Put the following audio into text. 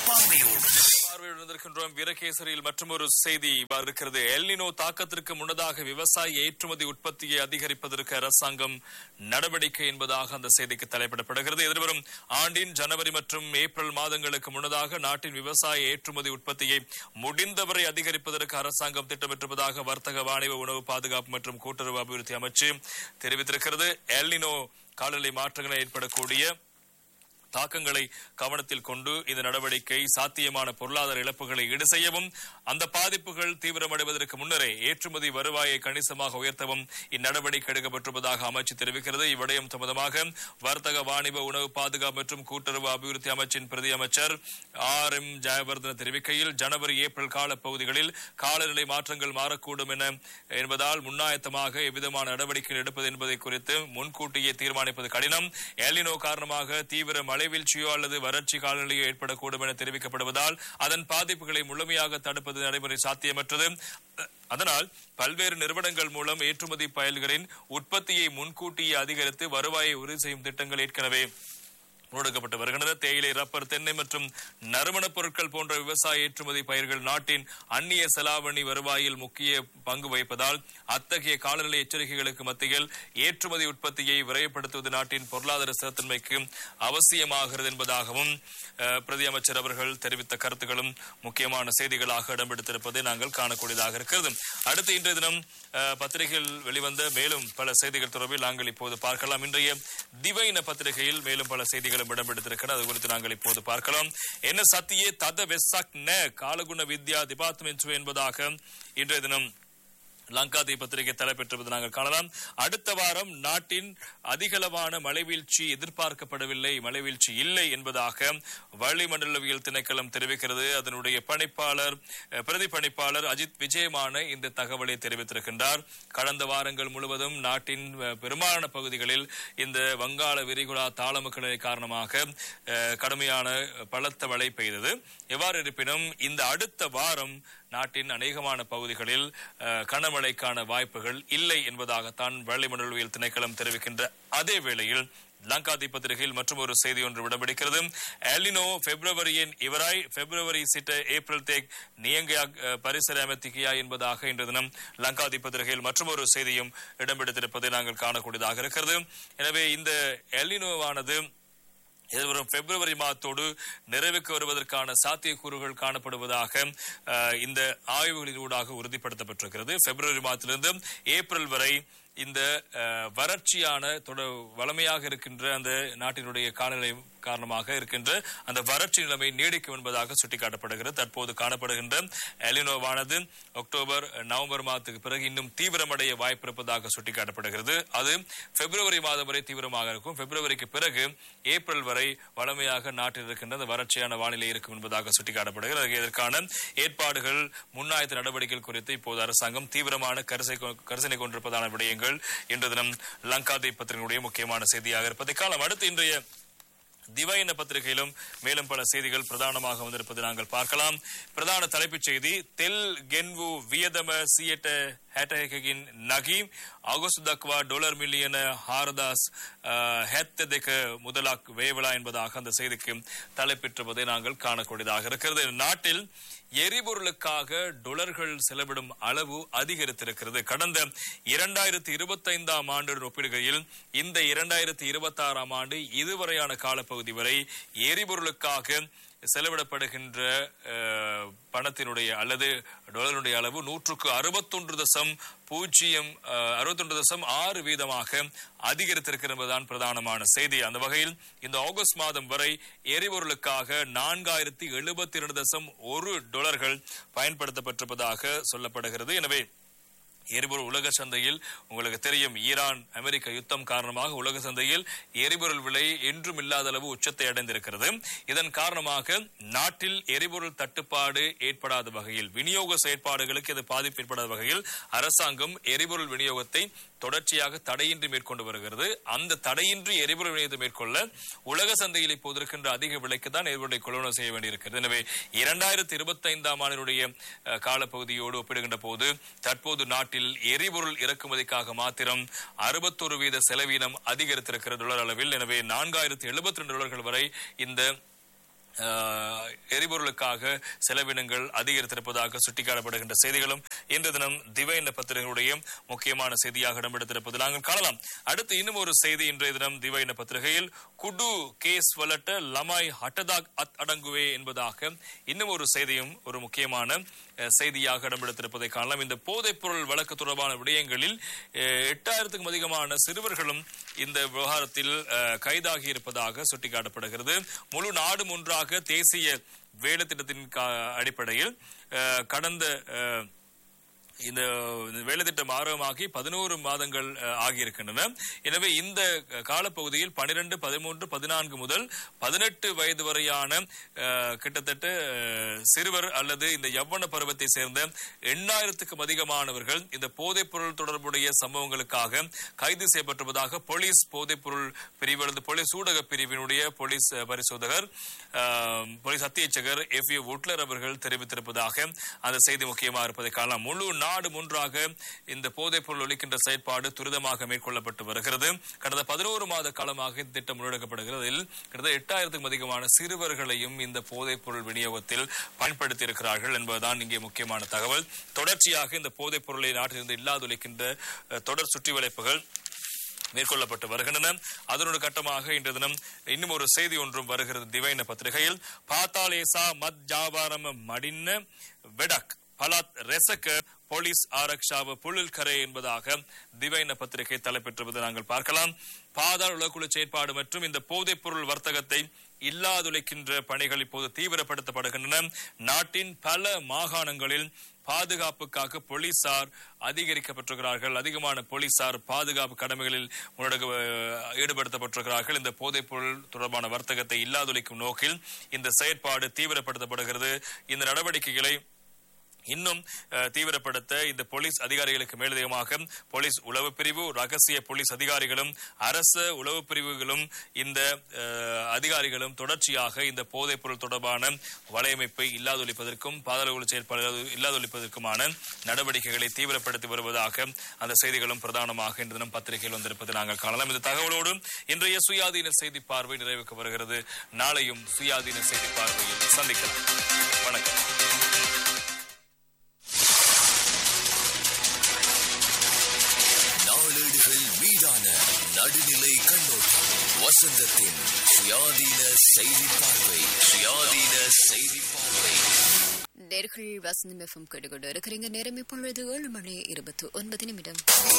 பார்வையோடு பார்வையுடன் இருக்கின்றோம் வீரகேசரியில் மற்றொரு செய்தி இவ்வாறு இருக்கிறது எல்னினோ தாக்கத்திற்கு முன்னதாக விவசாய ஏற்றுமதி உற்பத்தியை அதிகரிப்பதற்கு அரசாங்கம் நடவடிக்கை என்பதாக அந்த செய்திக்கு தலைப்பிடப்படுகிறது எதிர்வரும் ஆண்டின் ஜனவரி மற்றும் ஏப்ரல் மாதங்களுக்கு முன்னதாக நாட்டின் விவசாய ஏற்றுமதி உற்பத்தியை முடிந்தவரை அதிகரிப்பதற்கு அரசாங்கம் திட்டமிட்டிருப்பதாக வர்த்தக வாணிப உணவு பாதுகாப்பு மற்றும் கூட்டுறவு அபிவிருத்தி அமைச்சு தெரிவித்திருக்கிறது எல்னினோ காலநிலை மாற்றங்கள் ஏற்படக்கூடிய தாக்கங்களை கவனத்தில் கொண்டு இந்த நடவடிக்கை சாத்தியமான பொருளாதார இழப்புகளை ஈடு செய்யவும் அந்த பாதிப்புகள் தீவிரமடைவதற்கு முன்னரே ஏற்றுமதி வருவாயை கணிசமாக உயர்த்தவும் இந்நடவடிக்கை எடுக்கப்பட்டிருப்பதாக அமைச்சு தெரிவிக்கிறது இவ்விடயம் சம்பந்தமாக வர்த்தக வாணிப உணவு பாதுகாப்பு மற்றும் கூட்டுறவு அபிவிருத்தி அமைச்சின் பிரதி அமைச்சர் ஆர் எம் ஜெயவர்தன தெரிவிக்கையில் ஜனவரி ஏப்ரல் கால பகுதிகளில் காலநிலை மாற்றங்கள் மாறக்கூடும் என என்பதால் முன்னாயத்தமாக எவ்விதமான நடவடிக்கைகள் எடுப்பது என்பதை குறித்து முன்கூட்டியே தீர்மானிப்பது கடினம் எலினோ காரணமாக தீவிர மழை வீழ்ச்சியோ அல்லது வறட்சி காலநிலையோ ஏற்படக்கூடும் என தெரிவிக்கப்படுவதால் அதன் பாதிப்புகளை முழுமையாக தடுப்பது நடைமுறை சாத்தியமற்றது அதனால் பல்வேறு நிறுவனங்கள் மூலம் ஏற்றுமதி பயல்களின் உற்பத்தியை முன்கூட்டியே அதிகரித்து வருவாயை உறுதி செய்யும் திட்டங்கள் ஏற்கனவே முன்னெடுக்கப்பட்டு வருகின்றன தேயிலை ரப்பர் தென்னை மற்றும் நறுமணப் பொருட்கள் போன்ற விவசாய ஏற்றுமதி பயிர்கள் நாட்டின் அந்நிய செலாவணி வருவாயில் முக்கிய பங்கு வகிப்பதால் அத்தகைய காலநிலை எச்சரிக்கைகளுக்கு மத்தியில் ஏற்றுமதி உற்பத்தியை விரைவுபடுத்துவது நாட்டின் பொருளாதார ஸ்திரத்தன்மைக்கு அவசியமாகிறது என்பதாகவும் அஹ், பிரதி அமைச்சர் அவர்கள் தெரிவித்த கருத்துக்களும் முக்கியமான செய்திகளாக இடம்பெடுத்திருப்பதை நாங்கள் காணக்கூடியதாக இருக்கிறது அடுத்து இன்றைய தினம் அஹ், பத்திரிகையில் வெளிவந்த மேலும் பல செய்திகள் தொடர்பில் நாங்கள் இப்போது பார்க்கலாம் இன்றைய திவைன பத்திரிகையில் மேலும் பல செய்திகளும் இடம்பெடுத்திருக்கிறது அது குறித்து நாங்கள் இப்போது பார்க்கலாம் என்ன சத்தியே தத வெசாக் ந காலகுண வித்யா டிபார்ட்மெண்ட் என்பதாக இன்றைய தினம் லங்காதி பத்திரிகை தலைப்பெற்றுவது நாங்கள் காணலாம் அடுத்த வாரம் நாட்டின் அதிகளவான மழைவீழ்ச்சி எதிர்பார்க்கப்படவில்லை மழைவீழ்ச்சி இல்லை என்பதாக வளிமண்டலவியல் திணைக்களம் தெரிவிக்கிறது அதனுடைய பணிப்பாளர் அஹ், பிரதி பணிப்பாளர் அஜித் விஜயமான இந்த தகவலை தெரிவித்திருக்கின்றார் கடந்த வாரங்கள் முழுவதும் நாட்டின் அஹ், பெரும்பாலான பகுதிகளில் இந்த வங்காள விரிகுடா தாளமுக்களை காரணமாக அஹ், கடுமையான பலத்த மழை பெய்தது எவ்வாறு இருப்பினும் இந்த அடுத்த வாரம் நாட்டின் அநேகமான பகுதிகளில் அஹ், கனமழைக்கான வாய்ப்புகள் இல்லை என்பதாகத்தான் வளிமண்டலவியல் திணைக்களம் தெரிவிக்கின்ற அதே வேளையில் லங்காதி பத்திரிகையில் மற்றும் ஒரு செய்தி ஒன்று விடம்பிடிக்கிறது எலினோ பிப்ரவரியின் இவராய் பிப்ரவரி சிட்ட ஏப்ரல் தேக் நியங்கியா பரிசர அமைத்திகையா என்பதாக இன்று தினம் லங்காதி பத்திரிகையில் மற்றும் ஒரு செய்தியும் இடம்பெடுத்திருப்பதை நாங்கள் காணக்கூடியதாக இருக்கிறது எனவே இந்த எலினோவானது எதிர்வரும் பிப்ரவரி மாதத்தோடு நிறைவுக்கு வருவதற்கான சாத்தியக்கூறுகள் காணப்படுவதாக அஹ், இந்த ஆய்வுகளின் ஊடாக உறுதிப்படுத்தப்பட்டிருக்கிறது பிப்ரவரி மாதத்திலிருந்து ஏப்ரல் வரை இந்த அஹ், வறட்சியான தொட வளமையாக இருக்கின்ற அந்த நாட்டினுடைய காலநிலை காரணமாக இருக்கின்ற அந்த வறட்சி நிலைமை நீடிக்கும் என்பதாக சுட்டிக்காட்டப்படுகிறது தற்போது காணப்படுகின்ற எலினோவானது அக்டோபர் நவம்பர் மாதத்துக்கு பிறகு இன்னும் தீவிரமடைய வாய்ப்பிருப்பதாக சுட்டிக்காட்டப்படுகிறது அது பிப்ரவரி மாதம் வரை தீவிரமாக இருக்கும் பிப்ரவரிக்கு பிறகு ஏப்ரல் வரை வளமையாக நாட்டில் இருக்கின்ற அந்த வறட்சியான வானிலை இருக்கும் என்பதாக சுட்டிக்காட்டப்படுகிறது இதற்கான ஏற்பாடுகள் முன்னாயத்த நடவடிக்கைகள் குறித்து இப்போது அரசாங்கம் தீவிரமான கரிசை கொ- கரிசனை கொண்டிருப்பதான விடயங்கள் இன்று தினம் லங்காதி பத்திரிகையுடைய முக்கியமான செய்தியாக இருப்பதை காலம் அடுத்து இன்றைய திவைன பத்திரிகையிலும் மேலும் பல செய்திகள் பிரதானமாக வந்திருப்பதை நாங்கள் பார்க்கலாம் பிரதான தலைப்புச் செய்தி தெல் கென்வு வியதம சியட்ட ஹேட்டஹெகின் நகி அகஸ்ட் தக்வா டாலர் மில்லியன ஹாரதாஸ் ஹெத்த தெக முதலாக் வேவலா என்பதாக அந்த செய்திக்கு தலைப்பெற்றுவதை நாங்கள் காணக்கூடியதாக இருக்கிறது நாட்டில் எரிபொருளுக்காக டொலர்கள் செலவிடும் அளவு அதிகரித்திருக்கிறது கடந்த இரண்டாயிரத்தி இருபத்தைந்தாம் ஆண்டுடன் ஒப்பிடுகையில் இந்த இரண்டாயிரத்தி இருபத்தி ஆறாம் ஆண்டு இதுவரையான காலப்பகுதி வரை எரிபொருளுக்காக செலவிடப்படுகின்ற அஹ், பணத்தினுடைய அல்லது டாலருடைய அளவு நூற்றுக்கு அறுபத்தொன்று தசம் பூஜ்ஜியம் அறுபத்தொன்று தசம் ஆறு வீதமாக அதிகரித்திருக்கிறது என்பதுதான் பிரதானமான செய்தி அந்த வகையில் இந்த ஆகஸ்ட் மாதம் வரை எரிபொருளுக்காக நான்காயிரத்தி எழுபத்தி இரண்டு தசம் ஒரு டாலர்கள் பயன்படுத்தப்பட்டிருப்பதாக சொல்லப்படுகிறது எனவே எரிபொருள் உலக சந்தையில் உங்களுக்கு தெரியும் ஈரான் அமெரிக்க யுத்தம் காரணமாக உலக சந்தையில் எரிபொருள் விலை என்றும் இல்லாத அளவு உச்சத்தை அடைந்திருக்கிறது இதன் காரணமாக நாட்டில் எரிபொருள் தட்டுப்பாடு ஏற்படாத வகையில் விநியோக செயற்பாடுகளுக்கு இது பாதிப்பு ஏற்படாத வகையில் அரசாங்கம் எரிபொருள் விநியோகத்தை தொடர்ச்சியாக தடையின்றி மேற்கொண்டு வருகிறது அந்த தடையின்றி எரிபொருள் விநியோகத்தை மேற்கொள்ள உலக சந்தையில் இப்போது இருக்கின்ற அதிக விலைக்கு தான் எரிபொருளை கொள்வனவு செய்ய வேண்டியிருக்கிறது எனவே இரண்டாயிரத்தி இருபத்தி ஐந்தாம் ஆண்டினுடைய அஹ், காலப்பகுதியோடு ஒப்பிடுகின்ற போது தற்போது நாட்டில் எரிபொருள் இறக்குமதிக்காக மாத்திரம் அறுபத்தொரு வீத செலவீனம் அதிகரித்திருக்கிற டாலர் அளவில் எனவே நான்காயிரத்தி எழுபத்தி ரெண்டு டாலர்கள் வரை இந்த அஹ், எரிபொருளுக்காக செலவினங்கள் அதிகரித்திருப்பதாக சுட்டிக்காட்டப்படுகின்ற செய்திகளும் இன்று தினம் திவைன பத்திரிகையுடைய முக்கியமான செய்தியாக இடம்பெடுத்திருப்பது நாங்கள் காணலாம் அடுத்து இன்னும் ஒரு செய்தி இன்றைய தினம் திவைன பத்திரிகையில் குடு கேஸ் வலட்ட லமாய் ஹட்டதாக் அத் அடங்குவே என்பதாக இன்னும் ஒரு செய்தியும் ஒரு முக்கியமான அஹ், செய்தியாக இடம்பெடுத்திருப்பதை காணலாம் இந்த போதைப் பொருள் வழக்கு தொடர்பான விடயங்களில் அஹ், எட்டாயிரத்துக்கும் அதிகமான சிறுவர்களும் இந்த விவகாரத்தில் அஹ், கைதாகி இருப்பதாக சுட்டிக்காட்டப்படுகிறது முழு நாடும் ஒன்றாக தேசிய வேலை திட்டத்தின் கா- அடிப்படையில் அஹ், கடந்த அஹ், இந்த வேலை திட்டம் ஆரம்பமாகி பதினோரு மாதங்கள் அஹ், ஆகியிருக்கின்றன எனவே இந்த காலப்பகுதியில் பனிரெண்டு பதிமூன்று பதினான்கு முதல் பதினெட்டு வயது வரையான அஹ், கிட்டத்தட்ட அஹ், சிறுவர் அல்லது இந்த யவ்வன பருவத்தை சேர்ந்த எண்ணாயிரத்துக்கும் அதிகமானவர்கள் இந்த போதைப் பொருள் தொடர்புடைய சம்பவங்களுக்காக கைது செய்யப்பட்டிருப்பதாக போலீஸ் போதைப் பொருள் பிரிவு அல்லது போலீஸ் ஊடக பிரிவினுடைய போலீஸ் அஹ், பரிசோதகர் அஹ், போலீஸ் அத்தியட்சகர் எஃப் ஏ உட்லர் அவர்கள் தெரிவித்திருப்பதாக அந்த செய்தி முக்கியமாக இருப்பதை காணலாம் முழு நாடு ஒன்றாக இந்த போதைப் பொருள் ஒழிக்கின்ற செயற்பாடு துரிதமாக மேற்கொள்ளப்பட்டு வருகிறது கடந்த பதினோரு மாத காலமாக இந்த திட்டம் முன்னெடுக்கப்படுகிறது இதில் கிட்டத்தட்ட எட்டாயிரத்துக்கும் அதிகமான சிறுவர்களையும் இந்த போதைப் பொருள் விநியோகத்தில் பயன்படுத்தி இருக்கிறார்கள் என்பதுதான் இங்கே முக்கியமான தகவல் தொடர்ச்சியாக இந்த போதைப் பொருளை நாட்டிலிருந்து இல்லாதொழிக்கின்ற அஹ், தொடர் சுற்றி வளைப்புகள் மேற்கொள்ளப்பட்டு வருகின்றன அதனோடு கட்டமாக இன்று தினம் இன்னும் ஒரு செய்தி ஒன்றும் வருகிறது திவைன பத்திரிகையில் பாத்தாலேசா மத் ஜாவாரம் மடின்ன வெடக் பலாத் ரெசக்க போலீஸ் ஆரக்ஷாவ புழல் கரை என்பதாக திவைன பத்திரிகை தலைப்பெற்றுவது நாங்கள் பார்க்கலாம் பாதாள உலகுழு செயற்பாடு மற்றும் இந்த போதைப் பொருள் வர்த்தகத்தை இல்லாதுழைக்கின்ற பணிகள் இப்போது தீவிரப்படுத்தப்படுகின்றன நாட்டின் பல மாகாணங்களில் பாதுகாப்புக்காக போலீசார் அதிகரிக்கப்பட்டிருக்கிறார்கள் அதிகமான போலீசார் பாதுகாப்பு கடமைகளில் முன்னெடுக்க அஹ், ஈடுபடுத்தப்பட்டிருக்கிறார்கள் இந்த போதைப் பொருள் தொடர்பான வர்த்தகத்தை இல்லாதொழிக்கும் நோக்கில் இந்த செயற்பாடு தீவிரப்படுத்தப்படுகிறது இந்த நடவடிக்கைகளை இன்னும் அஹ், தீவிரப்படுத்த இந்த போலீஸ் அதிகாரிகளுக்கு மேலதிகமாக போலீஸ் உளவு பிரிவு ரகசிய போலீஸ் அதிகாரிகளும் அரச உளவு பிரிவுகளும் இந்த அஹ், அதிகாரிகளும் தொடர்ச்சியாக இந்த போதைப் பொருள் தொடர்பான வலையமைப்பை இல்லாதொழிப்பதற்கும் பாதாள செயற்பாடு இல்லாத- இல்லாதொழிப்பதற்குமான நடவடிக்கைகளை தீவிரப்படுத்தி வருவதாக அந்த செய்திகளும் பிரதானமாக இன்று தினம் பத்திரிகையில் வந்திருப்பதை நாங்கள் காணலாம் இந்த தகவலோடு இன்றைய சுயாதீன செய்தி பார்வை நிறைவுக்கு வருகிறது நாளையும் சுயாதீன செய்தி பார்வையில் சந்திக்கலாம் வணக்கம் நாளேடுகள் மீதான நடுநிலை கண்ணோட்டம் வசந்தத்தின் சுயாதீன செய்தி பார்வை சுயாதீன செய்தி பார்வை நேர்கள் வசந்தம் எஃப்எம் கேட்டுக்கொண்டு இருக்கிறீங்க நேரம் இப்பொழுது ஏழு மணி இருபத்தி ஒன்பது நிமிடம்